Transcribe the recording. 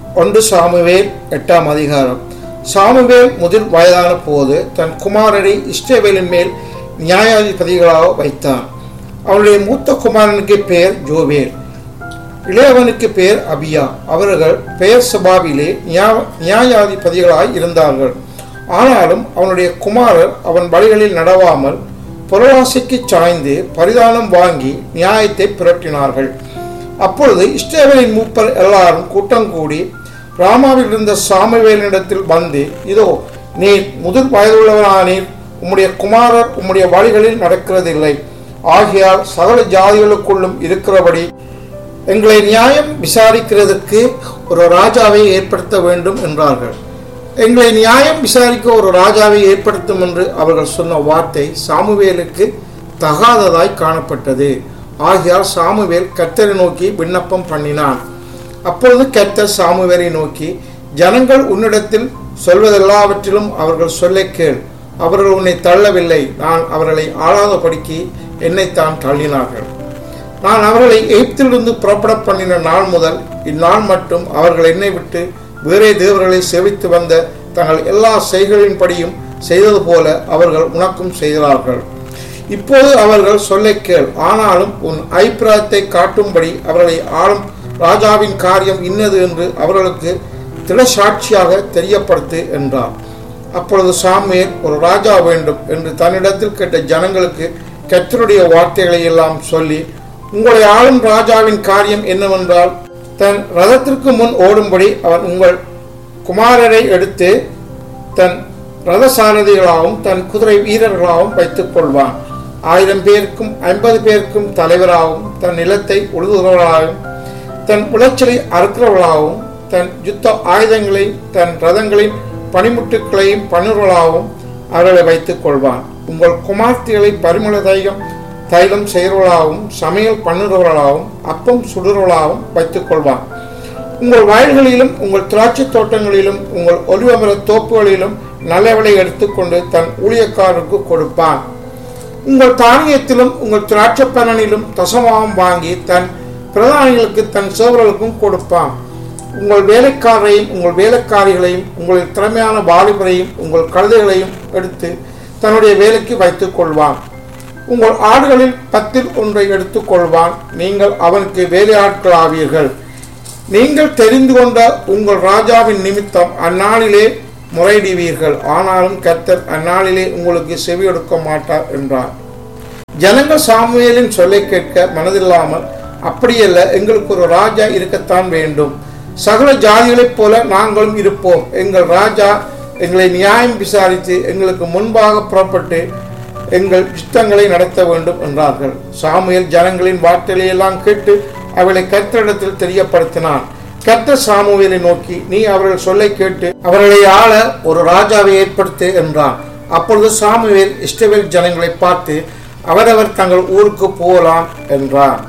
ஒன்று சாமுவேல் எட்டாம் அதிகாரம் சாமுவேல் முதிர் வயதான போது தன் குமாரரை இஸ்ரவேலின் மேல் நியாயாதிபதிகளாக வைத்தான் அவனுடைய மூத்த குமாரனுக்கு பெயர் ஜோவேல் இளையவனுக்கு பெயர் அபியா அவர்கள் பெயர் சபாவிலே நியா- நியாயாதிபதிகளாய் இருந்தார்கள் ஆனாலும் அவனுடைய குமாரர் அவன் வழிகளில் நடவாமல் புரளாசைக்கு சாய்ந்து பரிதானம் வாங்கி நியாயத்தை புரட்டினார்கள் அப்பொழுது இஸ்ரவேலின் மூப்பர் எல்லாரும் கூட்டம் கூடி ராமாவில் இருந்த சாமுவேலினிடத்தில் வந்து இதோ நீர் முதிர் வயதுள்ளவனானீர் உம்முடைய குமாரர் உம்முடைய வழிகளில் நடக்கிறதில்லை ஆகையால் சகல ஜாதிகளுக்குள்ளும் இருக்கிறபடி எங்களை நியாயம் விசாரிக்கிறதுக்கு ஒரு ராஜாவை ஏற்படுத்த வேண்டும் என்றார்கள் எங்களை நியாயம் விசாரிக்க ஒரு ராஜாவை ஏற்படுத்தும் என்று அவர்கள் சொன்ன வார்த்தை சாமுவேலுக்கு தகாததாய் காணப்பட்டது ஆகையால் சாமுவேல் கர்த்தரை நோக்கி விண்ணப்பம் பண்ணினான் அப்பொழுது கர்த்தர் சாமுவேலை நோக்கி ஜனங்கள் உன்னிடத்தில் சொல்வதெல்லாவற்றிலும் அவர்கள் சொல்லைக் கேள் அவர்கள் உன்னை தள்ளவில்லை நான் அவர்களை ஆளாதபடிக்கு என்னைத்தான் தள்ளினார்கள் நான் அவர்களை எகிப்திலிருந்து புறப்பட பண்ணின நாள் முதல் இந்நாள் மட்டும் அவர்கள் என்னை விட்டு வேறே தேவர்களை சேவித்து வந்த தங்கள் எல்லா செய்களின்படியும் செய்தது போல அவர்கள் உனக்கும் செய்கிறார்கள் இப்போது அவர்கள் சொல்லைக் கேள் ஆனாலும் உன் அபிப்பிராயத்தை காட்டும்படி அவர்களை ஆளும் ராஜாவின் காரியம் இன்னது என்று அவர்களுக்கு திடசாட்சியாக தெரியப்படுத்து என்றார் அப்பொழுது சாமுவேல் ஒரு ராஜா வேண்டும் என்று தன்னிடத்தில் கேட்ட ஜனங்களுக்கு கர்த்தருடைய வார்த்தைகளை எல்லாம் சொல்லி உங்களை ஆளும் ராஜாவின் காரியம் என்னவென்றால் தன் ரதத்திற்கு முன் ஓடும்படி அவன் உங்கள் குமாரரை எடுத்து தன் ரதசாரதிகளாகவும் தன் குதிரை வீரர்களாகவும் வைத்துக் கொள்வான் ஆயிரம் பேருக்கும் ஐம்பது பேருக்கும் தலைவராகவும் தன் நிலத்தை உழுதுகிறவர்களாகவும் தன் விளைச்சலை அறுக்கிறவர்களாகவும் தன் யுத்த ஆயுதங்களை தன் ரதங்களின் பனிமுட்டுக்களையும் பணிர்களாகவும் அவர்களை வைத்துக் கொள்வான் உங்கள் குமார்த்திகளை பரிமள தைலம் தைலம் செய்கிறவர்களாகவும் சமையல் பண்ணுறவர்களாகவும் அப்பம் சுடுறவர்களாகவும் வைத்துக் கொள்வான் உங்கள் வயல்களிலும் உங்கள் திராட்சை தோட்டங்களிலும் உங்கள் ஒலிவமர தோப்புகளிலும் நல்லவளை எடுத்துக்கொண்டு தன் ஊழியக்காரருக்கு கொடுப்பான் உங்கள் தானியத்திலும் உங்கள் திராட்சை பலனிலும் தசமாவும் வாங்கி தன் பிரதானிகளுக்கு தன் சேவர்களுக்கும் கொடுப்பான் உங்கள் வேலைக்காரரையும் உங்கள் வேலைக்காரிகளையும் உங்களின் திறமையான வாலிபரையும் உங்கள் கழுதைகளையும் எடுத்து தன்னுடைய வேலைக்கு வைத்துக் கொள்வான் உங்கள் ஆடுகளில் பத்தில் ஒன்றை எடுத்துக்கொள்வான் நீங்கள் அவனுக்கு வேலையாட்கள் ஆவீர்கள் நீங்கள் தெரிந்து கொண்ட உங்கள் ராஜாவின் நிமித்தம் அந்நாளிலே முறையிடுவீர்கள் ஆனாலும் கர்த்தர் அந்நாளிலே உங்களுக்கு செவி எடுக்க மாட்டார் என்றார் ஜனங்கள் சாமுவேலின் சொல்லை கேட்க மனதில்லாமல் அப்படியல்ல எங்களுக்கு ஒரு ராஜா இருக்கத்தான் வேண்டும் சகல ஜாதிகளைப் போல நாங்களும் இருப்போம் எங்கள் ராஜா எங்களை நியாயம் விசாரித்து எங்களுக்கு முன்பாக புறப்பட்டு எங்கள் யுத்தங்களை நடத்த வேண்டும் என்றார்கள் சாமுவேல் ஜனங்களின் வார்த்தைகளை எல்லாம் கேட்டு அவளை கர்த்தரிடத்தில் தெரியப்படுத்தினான் கர்த்தர் சாமுவேலை நோக்கி நீ அவர்கள் சொல்லை கேட்டு அவர்களை ஆள ஒரு ராஜாவை ஏற்படுத்து என்றான் அப்பொழுது சாமுவேல் இஸ்ரவேல் ஜனங்களை பார்த்து அவரவர் தங்கள் ஊருக்கு போகலாம் என்றான்